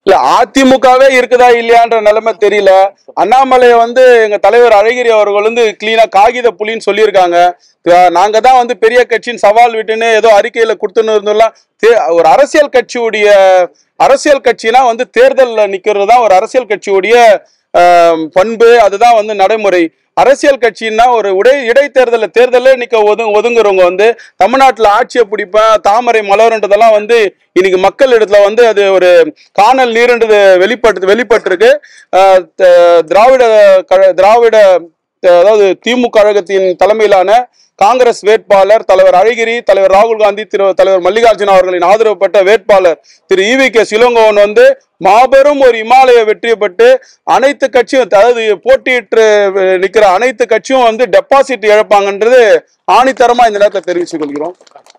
இல்ல அதிமுகவே இருக்குதா இல்லையான்ற நிலைமை தெரியல அண்ணாமலை வந்து எங்க தலைவர் அழகிரி அவர்கள் வந்து கிளீனா காகித புலின்னு சொல்லியிருக்காங்க அஹ் நாங்க தான் வந்து பெரிய கட்சின்னு சவால் விட்டுன்னு ஏதோ அறிக்கையில கொடுத்துன்னு இருந்தோம்லாம் தே- ஒரு அரசியல் கட்சியுடைய அரசியல் கட்சினா வந்து தேர்தல்ல நிக்கிறது தான் ஒரு அரசியல் கட்சியுடைய ஆஹ், பண்பு அதுதான் வந்து நடைமுறை அரசியல் கட்சின்னா ஒரு உடை இடைத்தேர்தலில் தேர்தலே நிக்க ஒது ஒதுங்குறவங்க வந்து தமிழ்நாட்டில் ஆட்சியை பிடிப்பேன் தாமரை மலர்ன்றதெல்லாம் வந்து இன்னைக்கு மக்கள் இடத்துல வந்து அது ஒரு காணல் நீர்ன்றது வெளிப்பட்டு வெளிப்பட்டிருக்கு ஆஹ் த- திராவிட கழ- திராவிட த- அதாவது திமுக கழகத்தின் தலைமையிலான காங்கிரஸ் வேட்பாளர் தலைவர் அழகிரி தலைவர் ராகுல் காந்தி திரு தலைவர் மல்லிகார்ஜுன அவர்களின் ஆதரவு பெற்ற வேட்பாளர் திரு ஈவி கே சிலங்கோவன் வந்து மாபெரும் ஒரு இமாலய வெற்றி பெற்று அனைத்து கட்சியும் அதாவது போட்டியிட்டு நிக்கிற அனைத்து கட்சியும் வந்து டெபாசிட் இழப்பாங்கன்றது ஆணித்தரமா இந்த நேரத்தில் தெரிவித்துக் கொள்கிறோம்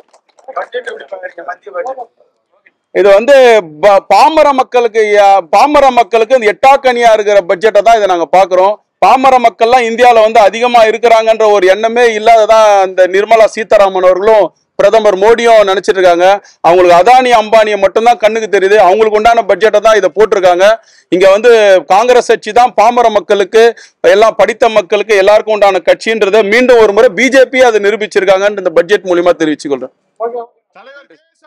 இது வந்து ப- பாமர மக்களுக்கு யா- பாமர மக்களுக்கு இந்த எட்டாக்கனியா இருக்கிற பட்ஜெட்டை தான் இதை நாங்க பாக்குறோம் பாமர மக்கள்லாம் இந்தியாவில் வந்து அதிகமா இருக்கிறாங்கன்ற ஒரு எண்ணமே இல்லாததான் இந்த நிர்மலா சீதாராமன் அவர்களும் பிரதமர் மோடியும் நினைச்சிட்டு இருக்காங்க அவங்களுக்கு அதானி அம்பானியை மட்டும்தான் கண்ணுக்கு தெரியுது அவங்களுக்கு உண்டான பட்ஜெட்டை தான் இதை போட்டிருக்காங்க இங்க வந்து காங்கிரஸ் கட்சி தான் பாமர மக்களுக்கு எல்லாம் படித்த மக்களுக்கு எல்லாருக்கும் உண்டான கட்சின்றதை மீண்டும் ஒரு முறை பிஜேபி அதை நிரூபிச்சிருக்காங்கன்னு இந்த பட்ஜெட் மூலியமா தெரிவிச்சுக்கொள்றேன் தலைவர்